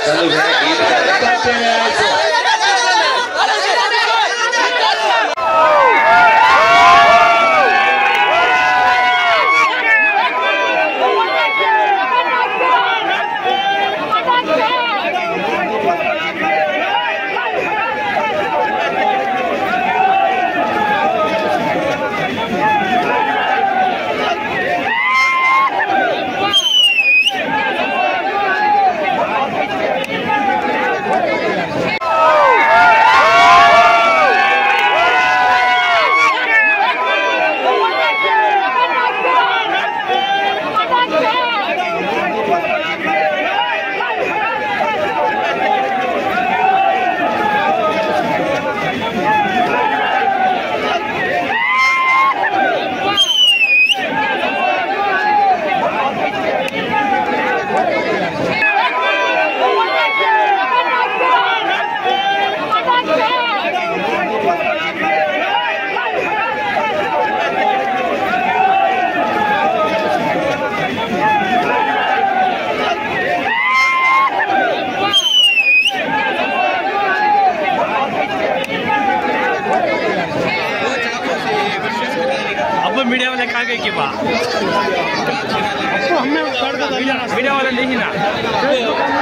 चालू है गीत अब मीडिया वाले कहाँ गए कि बा मीडिया वाले नहीं ना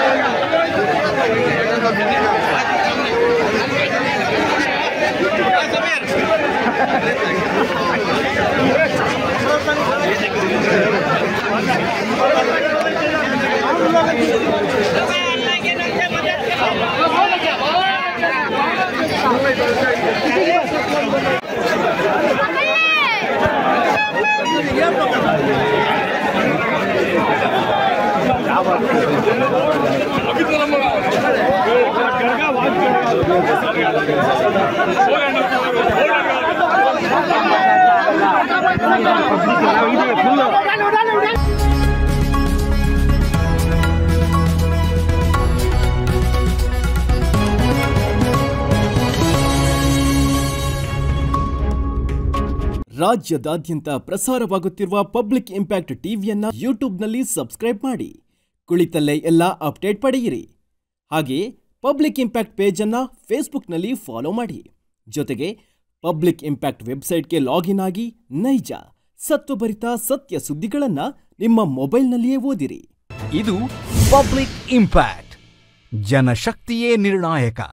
ರಾಜ್ಯದಾದ್ಯಂತ ಪ್ರಸಾರವಾಗುತ್ತಿರುವ ಪಬ್ಲಿಕ್ ಇಂಪ್ಯಾಕ್ಟ್ ಟಿವಿಯನ್ನ ಯೂಟ್ಯೂಬ್ನಲ್ಲಿ ಸಬ್ಸ್ಕ್ರೈಬ್ ಮಾಡಿ ಕುಳಿತಲ್ಲೇ ಎಲ್ಲ ಅಪ್ಡೇಟ್ ಪಡೆಯಿರಿ ಹಾಗೆಯೇ ಪಬ್ಲಿಕ್ ಇಂಪ್ಯಾಕ್ಟ್ ಪೇಜನ್ನ ಫೇಸ್ಬುಕ್ನಲ್ಲಿ ಫಾಲೋ ಮಾಡಿ ಜೊತೆಗೆ ಪಬ್ಲಿಕ್ ಇಂಪ್ಯಾಕ್ಟ್ ವೆಬ್ಸೈಟ್ಗೆ ಲಾಗಿನ್ ಆಗಿ ನೈಜ ಸತ್ವಭರಿತ ಸತ್ಯ ಸುದ್ದಿಗಳನ್ನ ನಿಮ್ಮ ಮೊಬೈಲ್ನಲ್ಲಿಯೇ ಓದಿರಿ ಇದು ಪಬ್ಲಿಕ್ ಇಂಪ್ಯಾಕ್ಟ್ ಜನಶಕ್ತಿಯೇ ನಿರ್ಣಾಯಕ